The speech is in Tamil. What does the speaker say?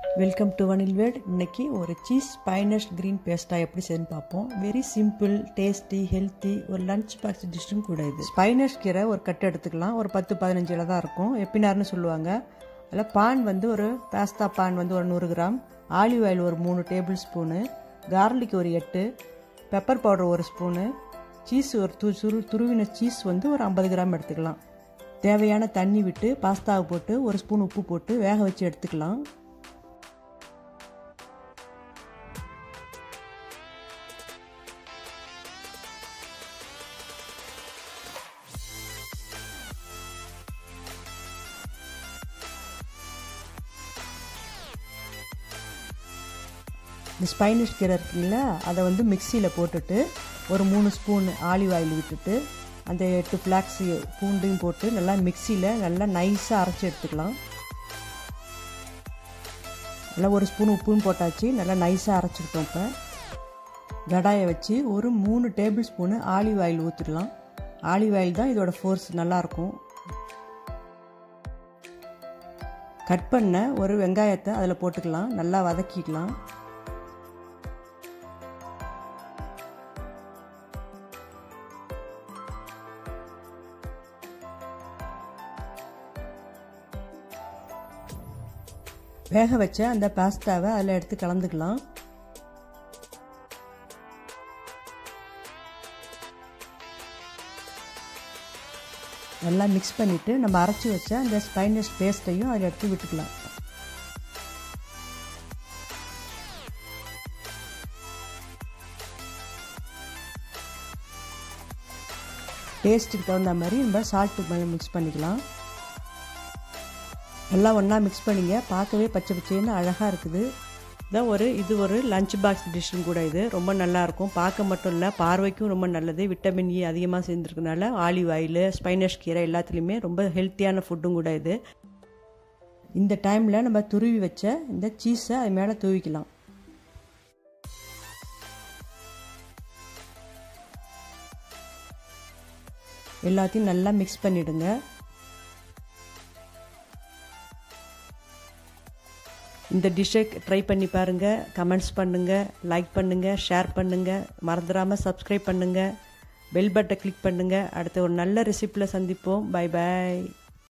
வெல்கம் டு வனில்வேட் இன்னைக்கு ஒரு சீஸ் ஸ்பைனஷ் க்ரீன் பேஸ்டா எப்படி செய்யணும்னு பார்ப்போம் வெரி சிம்பிள் டேஸ்டி ஹெல்த்தி ஒரு லஞ்ச் பாக்ஸ் டிஷ்ஷும் கூட இது ஸ்பைனஷ் கீரை ஒரு கட்டு எடுத்துக்கலாம் ஒரு பத்து பதினஞ்சு இலை தான் இருக்கும் எப்பினார்னு சொல்லுவாங்க அதில் பான் வந்து ஒரு பாஸ்தா பான் வந்து ஒரு நூறு கிராம் ஆலிவ் ஆயில் ஒரு மூணு டேபிள் ஸ்பூனு கார்லிக் ஒரு எட்டு பெப்பர் பவுடர் ஒரு ஸ்பூனு சீஸ் ஒரு து சுரு துருவின சீஸ் வந்து ஒரு ஐம்பது கிராம் எடுத்துக்கலாம் தேவையான தண்ணி விட்டு பாஸ்தாவை போட்டு ஒரு ஸ்பூன் உப்பு போட்டு வேக வச்சு எடுத்துக்கலாம் இந்த ஸ்பைனிஷ் கீரை இருக்குங்களா அதை வந்து மிக்சியில் போட்டுட்டு ஒரு மூணு ஸ்பூன் ஆலிவ் ஆயில் விட்டுட்டு அந்த எட்டு ஃப்ளாக்ஸ் பூண்டையும் போட்டு நல்லா மிக்சியில் நல்லா நைஸாக அரைச்சி எடுத்துக்கலாம் நல்லா ஒரு ஸ்பூன் உப்பும் போட்டாச்சு நல்லா நைஸாக அரைச்சிக்கிட்டோம் இப்போ கடாயை வச்சு ஒரு மூணு டேபிள் ஸ்பூனு ஆலிவ் ஆயில் ஊற்றிடலாம் ஆலிவ் ஆயில் தான் இதோட ஃபோர்ஸ் நல்லாயிருக்கும் கட் பண்ண ஒரு வெங்காயத்தை அதில் போட்டுக்கலாம் நல்லா வதக்கிக்கலாம் வேக வச்ச அந்த பாஸ்தாவை அதில் எடுத்து கலந்துக்கலாம் நல்லா மிக்ஸ் பண்ணிவிட்டு நம்ம அரைச்சி வச்ச அந்த ஸ்பைனஸ் பேஸ்ட்டையும் அதில் எடுத்து விட்டுக்கலாம் டேஸ்ட்டுக்கு தகுந்த மாதிரி நம்ம சால்ட்டு மிக்ஸ் பண்ணிக்கலாம் எல்லாம் ஒன்றா மிக்ஸ் பண்ணிங்க பார்க்கவே பச்சை பச்சைன்னு அழகாக இருக்குது இதான் ஒரு இது ஒரு லஞ்ச் பாக்ஸ் டிஷ்ஷும் கூட இது ரொம்ப நல்லாயிருக்கும் பார்க்க மட்டும் இல்லை பார்வைக்கும் ரொம்ப நல்லது விட்டமின் இ அதிகமாக சேர்ந்துருக்கனால ஆலிவ் ஆயில் ஸ்பைனஷ் கீரை எல்லாத்துலேயுமே ரொம்ப ஹெல்த்தியான ஃபுட்டும் கூட இது இந்த டைமில் நம்ம துருவி வச்ச இந்த சீஸை அது மேலே தூவிக்கலாம் எல்லாத்தையும் நல்லா மிக்ஸ் பண்ணிவிடுங்க இந்த டிஷ்ஷை ட்ரை பண்ணி பாருங்கள் கமெண்ட்ஸ் பண்ணுங்கள் லைக் பண்ணுங்கள் ஷேர் பண்ணுங்கள் மறந்துடாமல் சப்ஸ்கிரைப் பண்ணுங்கள் பெல் பட்டை கிளிக் பண்ணுங்கள் அடுத்த ஒரு நல்ல ரெசிப்பியில் சந்திப்போம் பை பாய்